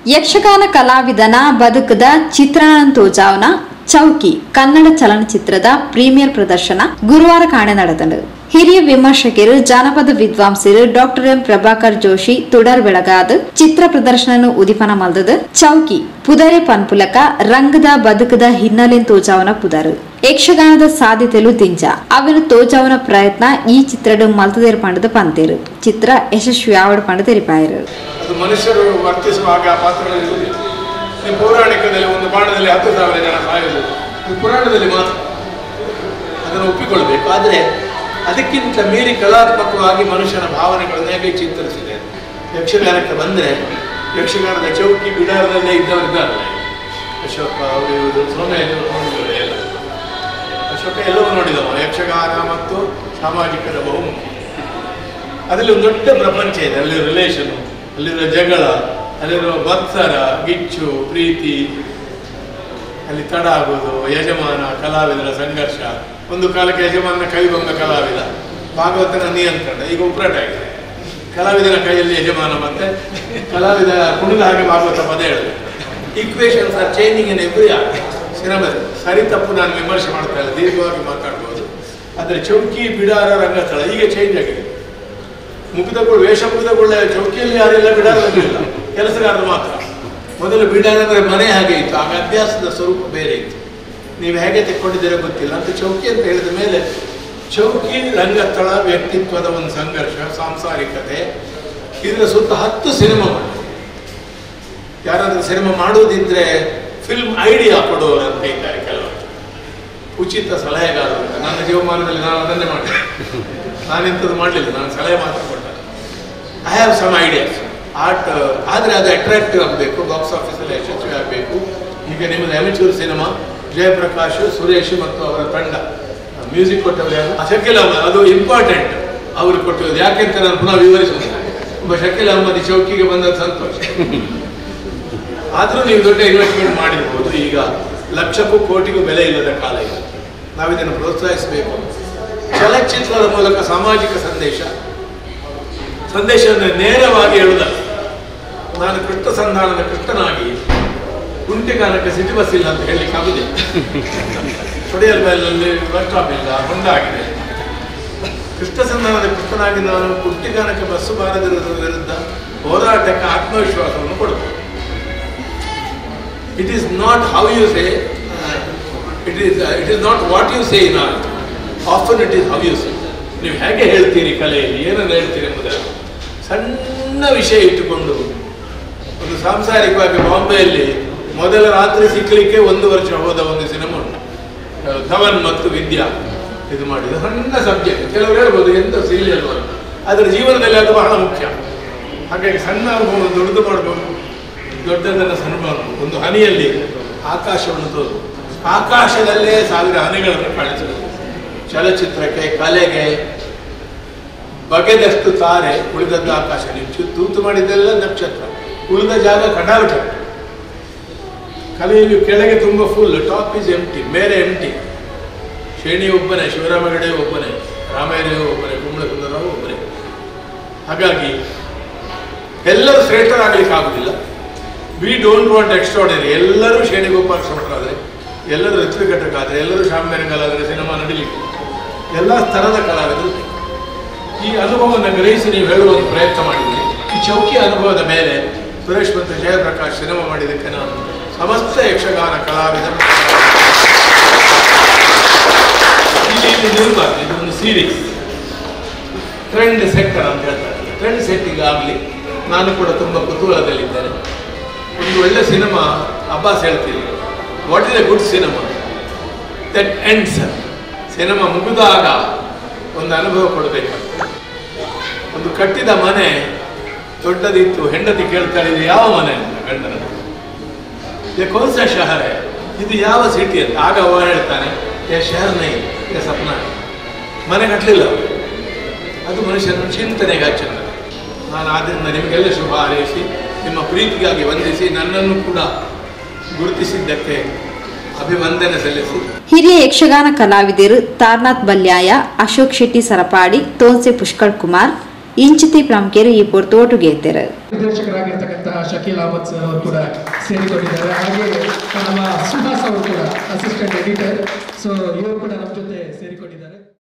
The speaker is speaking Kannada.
ಯಕ್ಷಗಾನ ಕಲಾವಿದನ ಬದುಕದ ಚಿತ್ರಣ ತೋಜಾವನ ಚೌಕಿ ಕನ್ನಡ ಚಲನಚಿತ್ರದ ಪ್ರೀಮಿಯರ್ ಪ್ರದರ್ಶನ ಗುರುವಾರ ಕಾಣೆ ನಡೆದನು ಹಿರಿಯ ವಿಮರ್ಶಕರು ಜಾನಪದ ವಿದ್ವಾಂಸರು ಡಾಕ್ಟರ್ ಎಂ ಪ್ರಭಾಕರ್ ಜೋಶಿ ತುಡರ್ ಬೆಳಗಾದ ಚಿತ್ರ ಪ್ರದರ್ಶನ ಉದಿಪನ ಮಲ್ದದ ಚೌಕಿ ಪುದರೆ ಪನ್ಪುಲಕ ರಂಗದ ಬದುಕದ ಹಿನ್ನೆಲೆ ತೋಜಾವನ ಪುದರು ಯಕ್ಷಗಾನದ ಸಾಧ್ಯತೆಲು ತಿಂಜ ಅವನು ತೋಜಾವನ ಪ್ರಯತ್ನ ಈ ಚಿತ್ರಡು ಮಲ್ತದೇರ್ ಪಂಡದ ಪಂತೇರು ಚಿತ್ರ ಯಶಸ್ವಿ ಆವಡ ಪಂಡ ತೆರಿಪಾಯರು ಅದು ಮನುಷ್ಯರು ವರ್ತಿಸುವ ಹಾಗೆ ಆ ಪಾತ್ರಗಳಿರುವುದಿಲ್ಲ ಈ ಪೌರಾಣಿಕದಲ್ಲಿ ಒಂದು ಬಾಣದಲ್ಲಿ ಹತ್ತು ಸಾವಿರ ಜನ ಸಾಯುವುದು ಇದು ಪುರಾಣದಲ್ಲಿ ಮಾತ್ರ ಅದನ್ನು ಒಪ್ಪಿಕೊಳ್ಬೇಕು ಆದರೆ ಅದಕ್ಕಿಂತ ಮೀರಿ ಕಲಾತ್ಮಕವಾಗಿ ಮನುಷ್ಯನ ಭಾವನೆಗಳನ್ನು ಹೇಗೆ ಚಿತ್ರಿಸಿದೆ ಯಕ್ಷಗಾನಕ್ಕೆ ಬಂದರೆ ಯಕ್ಷಗಾನದ ಚೌಕಿ ಬಿಡಾರದಲ್ಲೇ ಇದ್ದವರಿದ್ದಾರಲ್ಲ ಅಶೋಕ ಅವರು ಇವರು ಸೋಮೇಶ್ವರ ನೋಡಿದವರು ಎಲ್ಲ ಅಶೋಕ ಎಲ್ಲವೂ ನೋಡಿದವ ಯಕ್ಷಗಾನ ಮತ್ತು ಸಾಮಾಜಿಕದ ಬಹುಮುಖಿ ಅದರಲ್ಲಿ ಒಂದು ದೊಡ್ಡ ಪ್ರಪಂಚ ಇದೆ ಅಲ್ಲಿರೋ ರಿಲೇಷನು ಅಲ್ಲಿರೋ ಜಗಳ ಅಲ್ಲಿರೋ ಮತ್ಸರ ಗಿಚ್ಚು ಪ್ರೀತಿ ಅಲ್ಲಿ ತಡ ಆಗೋದು ಯಜಮಾನ ಕಲಾವಿದರ ಸಂಘರ್ಷ ಒಂದು ಕಾಲಕ್ಕೆ ಯಜಮಾನನ ಕೈ ಬಂದ ಕಲಾವಿದ ಭಾಗವತನ ನಿಯಂತ್ರಣ ಈಗ ಉಪ್ರಾಟ ಆಗಿದೆ ಕಲಾವಿದನ ಕೈಯಲ್ಲಿ ಯಜಮಾನ ಮತ್ತೆ ಕಲಾವಿದ ಕುಣಿದ ಹಾಗೆ ಭಾಗವತ ಪದ ಹೇಳಬೇಕು equations are changing in every art cinema ಸರಿ ತಪ್ಪು ನಾನು ವಿಮರ್ಶೆ ಮಾಡ್ತಾ ಇಲ್ಲ ದೀರ್ಘವಾಗಿ ಮಾತಾಡ್ಬೋದು ಆದರೆ ಚೌಕಿ ಬಿಡಾರ ರಂಗಸ್ಥಳ ಈಗ ಚೇಂಜ್ ಆಗಿದೆ ಮುಖದಗಳು ವೇಷ ಮುಖದಗೊಳ್ಳೆ ಚೌಕಿಯಲ್ಲಿ ಯಾರೆಲ್ಲ ಬಿಡಾರಲ್ಲ ಕೆಲಸಗಾರರು ಮಾತ್ರ ಮೊದಲು ಬಿಡಾರ ಅಂದ್ರೆ ಮನೆ ಹಾಗೆ ಇತ್ತು ಆಗ ಅಭ್ಯಾಸದ ಸ್ವರೂಪ ಬೇರೆ ಇತ್ತು ನೀವು ಹೇಗೆ ತೆಕ್ಕೊಂಡಿದ್ದೀರೋ ಗೊತ್ತಿಲ್ಲ ಅಂತ ಚೌಕಿ ಅಂತ ಹೇಳಿದ ಮೇಲೆ ಚೌಕಿ ರಂಗಸ್ಥಳ ವ್ಯಕ್ತಿತ್ವದ ಒಂದು ಸಂಘರ್ಷ ಸಾಂಸಾರಿಕತೆ ಇದರ ಸುತ್ತ ಹತ್ತು ಸಿನಿಮಾ ಮಾಡಿ ಯಾರಾದ್ರೂ ಸಿನಿಮಾ ಮಾಡುವುದಿದ್ರೆ ಫಿಲ್ಮ್ ಐಡಿಯಾ ಕೊಡುವವರು ಅಂತ ಇದ್ದಾರೆ ಕೆಲವರು ಉಚಿತ ಸಲಹೆಗಾರರು ಅಂತ ನನ್ನ ಜೀವಮಾನದಲ್ಲಿ ನಾನು ಅದನ್ನೇ ಮಾಡಿದೆ ನಾನೆಂಥದ್ದು ಮಾಡಲಿಲ್ಲ ನಾನು ಸಲಹೆ ಮಾತ್ರ ಕೊಟ್ಟೆ I have some ideas art ಆದರೆ ಅದು ಅಟ್ರಾಕ್ಟಿವ್ ಆಗಬೇಕು ಬಾಕ್ಸ್ ಆಫೀಸಲ್ಲಿ ಯಶಸ್ವಿ ಆಗಬೇಕು ಈಗ ನಿಮ್ಮದು ಅಮೆಚೂರ್ ಸಿನಿಮಾ ಜಯಪ್ರಕಾಶ್ ಸುರೇಶ್ ಮತ್ತು ಅವರ ತಂಡ ಮ್ಯೂಸಿಕ್ ಕೊಟ್ಟವರು ಯಾರು ಆ ಶಕೀಲ್ ಅಹಮದ್ ಅದು ಇಂಪಾರ್ಟೆಂಟ್ ಅವರು ಕೊಟ್ಟಿರೋದು ಯಾಕೆಂತ ನಾನು ಪುನಃ ವಿವರಿಸುವುದಿಲ್ಲ ಒಬ್ಬ ಶಕೀಲ್ ಅಹಮದ್ ಈ ಚೌಕಿಗೆ ಬಂದದ್ದು ಸಂತೋಷ ಆದರೂ ನೀವು ದೊಡ್ಡ ಇನ್ವೆಸ್ಟ್ಮೆಂಟ್ ಮಾಡಿರ್ಬೋದು ಈಗ ಲಕ್ಷಕ್ಕೂ ಕೋಟಿಗೂ ಬೆಲೆ ಇಲ್ಲದ ಕಾಲ ಈಗ ನಾವಿದನ್ನು ಪ್ರೋತ್ಸಾಹಿಸಬೇಕು ಚಲಚಿತ್ರದ ಮೂಲಕ ಸಾಮಾಜಿಕ ಸಂದೇಶ ಸಂದೇಶವನ್ನು ನೇರವಾಗಿ ಹೇಳುವುದಲ್ಲ ನಾನು ಕೃಷ್ಣ ಸಂಧಾನದ ಕೃಷ್ಣನಾಗಿ ಕುಂಟಿಗಾನಕ್ಕೆ ಸಿಟಿ ಬಸ್ ಇಲ್ಲ ಅಂತ ಹೇಳಲಿಕ್ಕೆ ಆಗುದಿಲ್ಲ ಕೊಡೆಯಲ್ ಮೇಲಲ್ಲಿ ಬಸ್ ಸ್ಟಾಪ್ ಇಲ್ಲ ಹೊಂಡ ಆಗಿದೆ ಕೃಷ್ಣ ಸಂಧಾನದ ಕೃಷ್ಣನಾಗಿ ನಾನು ಕುಂಟಿಗಾನಕ್ಕೆ ಬಸ್ಸು ಬಾರದಿರುವುದರ ವಿರುದ್ಧ ಹೋರಾಟಕ್ಕೆ ಆತ್ಮವಿಶ್ವಾಸವನ್ನು ಕೊಡಬೇಕು it is not how you say uh, it is uh, it is not what you say in art often it is how you say ನೀವು ಹೇಗೆ ಹೇಳ್ತೀರಿ ಕಲೆಯಲ್ಲಿ ಏನನ್ನು ಹೇಳ್ತೀರಿ ಎಂಬುದನ್ನು ಸಣ್ಣ ವಿಷಯ ಇಟ್ಟುಕೊಂಡು ಒಂದು ಸಾಂಸಾರಿಕವಾಗಿ ಬಾಂಬೆಯಲ್ಲಿ ಮೊದಲ ರಾತ್ರಿ ಸಿಕ್ಕಲಿಕ್ಕೆ ಒಂದು ವರ್ಷ ಹೋದ ಒಂದು ಸಿನಿಮಾ ಉಂಟು ಆ, ಧವನ್ ಮತ್ತು ವಿದ್ಯಾ ಇದು ಮಾಡಿದ ಸಣ್ಣ ಸಬ್ಜೆಕ್ಟ್ ಕೆಲವರು ಹೇಳ್ಬೋದು ಎಂತ ಸೀರಿಯಲ್ ಅದರ ಜೀವನದಲ್ಲಿ ಅದು ಬಹಳ ಮುಖ್ಯ ಹಾಗಾಗಿ ಸಣ್ಣ ಅನುಭವ ದೊಡ್ಡದು ಮಾಡಬೇಕು ದೊಡ್ಡದನ್ನು ಸಣ್ಣ ಮಾಡಬೇಕು ಒಂದು ಹನಿಯಲ್ಲಿ ಆಕಾಶವನ್ನು ತೋರು ಆಕಾಶದಲ್ಲೇ ಸಾವಿರ ಹನಿಗಳನ್ನು ಕಾಣಿಸಬೇಕು ಚಲಚಿತ್ರಕ್ಕೆ ಕಲೆಗೆ ಬಗೆದಷ್ಟು ತಾರೆ ಉಳಿದದ್ದು ಆಕಾಶ ನೀವು ಚು- ತೂತು ಮಾಡಿದ್ದೆಲ್ಲ ನಕ್ಷತ್ರ ಉಳಿದ ಜಾಗ ಕಟಾವಿಟ ಕಲೆಯಲ್ಲಿ ಕೆಳಗೆ ತುಂಬ ಫುಲ್ ಟಾಪ್ ಇಸ್ ಎಂಟಿ ಮೇಲೆ ಎಂಟಿ ಶೇಣಿ ಒಬ್ಬನೇ ಶಿವರಾಮ ಹೆಗಡೆ ಒಬ್ಬನೇ ರಾಮಾಯಣ ಒಬ್ಬನೇ ಕುಂಬಳ ಸುಂದರರಾವ್ ಒಬ್ಬನೇ ಹಾಗಾಗಿ ಎಲ್ಲರೂ ಶ್ರೇಷ್ಠರಾಗಲಿಕ್ಕೆ ಆಗುದಿಲ್ಲ ವಿ ಡೋಂಟ್ ವಾಂಟ್ ಎಕ್ಸ್ಟ್ರಾರ್ಡಿನರಿ ಎಲ್ಲರೂ ಶೇಣಿಗೋಪಾಲ ಶ್ರಮರಾದರೆ ಎಲ್ಲರೂ ಋತ್ವಿಕಟಕಾದರೆ ಎಲ್ಲರೂ ಶಾಮ್ಯರಂಗಲಾದರೆ ಸಿನಿಮಾ ನಡೀಲಿಕ್ಕೆ ಎಲ್ಲ ಸ್ತರದ ಕಲಾವಿದರು ಬೇಕು. ಈ ಅನುಭವವನ್ನು ಗ್ರಹಿಸಿ ನೀವು ಹೇಳುವ ಒಂದು ಪ್ರಯತ್ನ ಮಾಡಿದ್ದೀನಿ ಈ ಚೌಕಿ ಅನುಭವದ ಮೇಲೆ ಸುರೇಶ್ ಮತ್ತು ಜಯಪ್ರಕಾಶ್ ಸಿನಿಮಾ ಮಾಡಿದ್ದಕ್ಕೆ ನಾನು ಸಮಸ್ತ ಯಕ್ಷಗಾನ ಕಲಾವಿದ ಇಲ್ಲಿ ಇದು ನಿಲ್ಬಾರ್ದು ಇದು ಒಂದು ಸೀರೀಸ್ ಟ್ರೆಂಡ್ ಸೆಕ್ಟರ್ ಅಂತ ಹೇಳ್ತಾರೆ ಟ್ರೆಂಡ್ ಸೆಟ್ಟಿಂಗ್ ಆಗಲಿ ನಾನು ಕೂಡ ತುಂಬ ಕುತೂಹಲದಲ್ಲಿದ್ದೇನೆ ಒಂದು ಒಳ್ಳೆ ಸಿನಿಮಾ ಅಬ್ಬಾಸ್ ಹೇಳ್ತೀನಿ what is a good cinema that ends cinema ಮುಗಿದಾಗ ಒಂದು ಅನುಭವ ಕೊಡಬೇಕಾಗ್ತದೆ ಒಂದು ಕಟ್ಟಿದ ಮನೆ ದೊಡ್ಡದಿತ್ತು ಹೆಂಡತಿ ಕೇಳ್ತಾಳೆ ಇದು ಯಾವ ಮನೆ ಅಂತ ಗಂಡನ ये कौन सा शहर है ಇದು ಯಾವ ಸಿಟಿ ಅಂತ ಆಗ ಅವ ಹೇಳ್ತಾನೆ ಏ ಶಹರ್ ನೈ ಏ ಸಪ್ನ ಹೈ. ಮನೆ ಕಟ್ಟಲಿಲ್ಲ ಅವರು ಅದು ಮನುಷ್ಯನ ಚಿಂತನೆಗೆ ಚೆನ್ನ ನಾನು ಆದ್ದರಿಂದ ನಿಮಗೆಲ್ಲ ಶುಭ ಹಾರೈಸಿ ನಿಮ್ಮ ಪ್ರೀತಿಗಾಗಿ ವಂದಿಸಿ ನನ್ನನ್ನು ಕೂಡ ಗುರುತಿಸಿದ್ದಕ್ಕೆ ಅಭಿವಂದನೆ ಸಲ್ಲಿಸಿ ಹಿರಿಯ ಯಕ್ಷಗಾನ ಕಲಾವಿದರು ತಾರ್ನಾಥ್ ಬಲ್ಯಾಯ ಅಶೋಕ್ ಶೆಟ್ಟಿ ಸರಪಾಡಿ ತೋನ್ಸೆ ಪುಷ್ಕಳ್ ಕುಮಾರ್ ಇಂಚಿತಿ ಪ್ರಮುಖರು ಈ ಪೊರ್ತೋಟು ಗೆದ್ದರು ನಿರ್ದೇಶಕರಾಗಿರ್ತಕ್ಕಂತಹ ಶಕೀಲ್ ಅಹಮದ್ ಸರ್ ಅವರು ಕೂಡ ಸೇರಿಕೊಂಡಿದ್ದಾರೆ ಹಾಗೆ ನಮ್ಮ ಸುಹಾಸ್ ಅವರು ಕೂಡ ಅಸಿಸ್ಟೆಂಟ್ ಎಡಿಟರ್ ಸೊ ಇವರು ಕೂಡ ನಮ್ಮ ಜೊತೆ ಸೇರಿಕೊಂಡಿದ್ದಾರೆ